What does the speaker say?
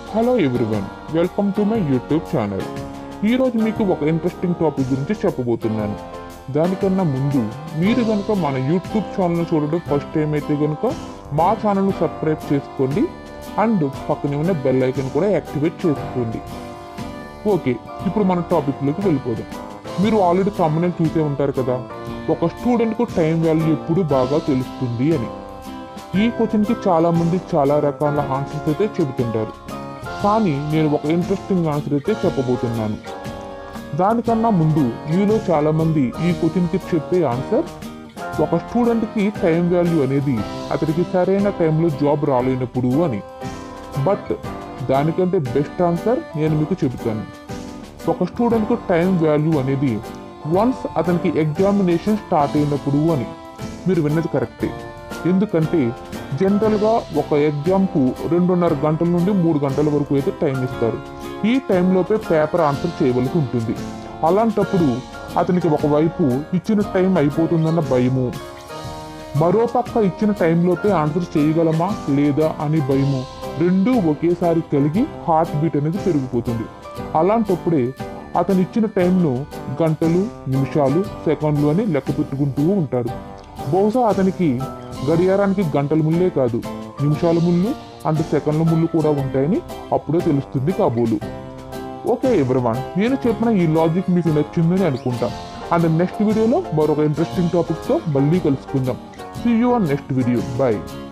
hello everyone welcome to my YouTube channel ఈరోజు మీకు ఒక ఇంట్రెస్టింగ్ టాపిక్ గురించి చెప్పబోతున్నాను దానికన్నా ముందు మీరు కనుక మన యూట్యూబ్ ఛానల్ చూడడం ఫస్ట్ టైం అయితే కనుక మా ఛానల్ను సబ్స్క్రైబ్ చేసుకోండి అండ్ పక్కనే ఉన్న బెల్ ఐకన్ కూడా యాక్టివేట్ చేసుకోండి ఓకే ఇప్పుడు మన టాపిక్లోకి వెళ్ళిపోదాం మీరు ఆల్రెడీ కమ్మని చూసే ఉంటారు కదా ఒక స్టూడెంట్కు టైం వాల్యూ ఎప్పుడు బాగా తెలుస్తుంది అని ఈ క్వశ్చన్కి చాలా మంది చాలా రకాల ఆన్సర్స్ అయితే చెబుతుంటారు కానీ నేను ఒక ఇంట్రెస్టింగ్ ఆన్సర్ అయితే చెప్పబోతున్నాను దానికన్నా ముందు మీలో చాలా మంది ఈ క్వశ్చన్కి చెప్పే ఆన్సర్ ఒక స్టూడెంట్కి టైం వాల్యూ అనేది అతడికి సరైన టైంలో జాబ్ రాలేనప్పుడు అని బట్ దానికంటే బెస్ట్ ఆన్సర్ నేను మీకు చెబుతాను ఒక స్టూడెంట్కు టైం వాల్యూ అనేది వన్స్ అతనికి ఎగ్జామినేషన్ స్టార్ట్ అయినప్పుడు అని మీరు విన్నది కరెక్టే ఎందుకంటే జనరల్గా ఒక ఎగ్జామ్కు రెండున్నర గంటల నుండి మూడు గంటల వరకు అయితే టైం ఇస్తారు ఈ టైంలోపే పేపర్ ఆన్సర్ చేయవలసి ఉంటుంది అలాంటప్పుడు అతనికి ఒకవైపు ఇచ్చిన టైం అయిపోతుందన్న భయము మరోపక్క ఇచ్చిన టైంలోపే ఆన్సర్ చేయగలమా లేదా అని భయము రెండూ ఒకేసారి కలిగి హార్ట్ బీట్ అనేది పెరిగిపోతుంది అలాంటప్పుడే అతను ఇచ్చిన టైంను గంటలు నిమిషాలు సెకండ్లు అని లెక్క పెట్టుకుంటూ ఉంటాడు బహుశా అతనికి గడియారానికి గంటల ముల్లే కాదు నిమిషాల ముళ్ళు అండ్ సెకండ్ల ముళ్ళు కూడా ఉంటాయని అప్పుడే తెలుస్తుంది కాబోలు ఓకే ఎవ్రీవన్ నేను చెప్పిన ఈ లాజిక్ మీకు నచ్చిందని అనుకుంటా అండ్ నెక్స్ట్ వీడియోలో మరొక ఇంట్రెస్టింగ్ టాపిక్తో మళ్ళీ కలుసుకుందాం see you on next video bye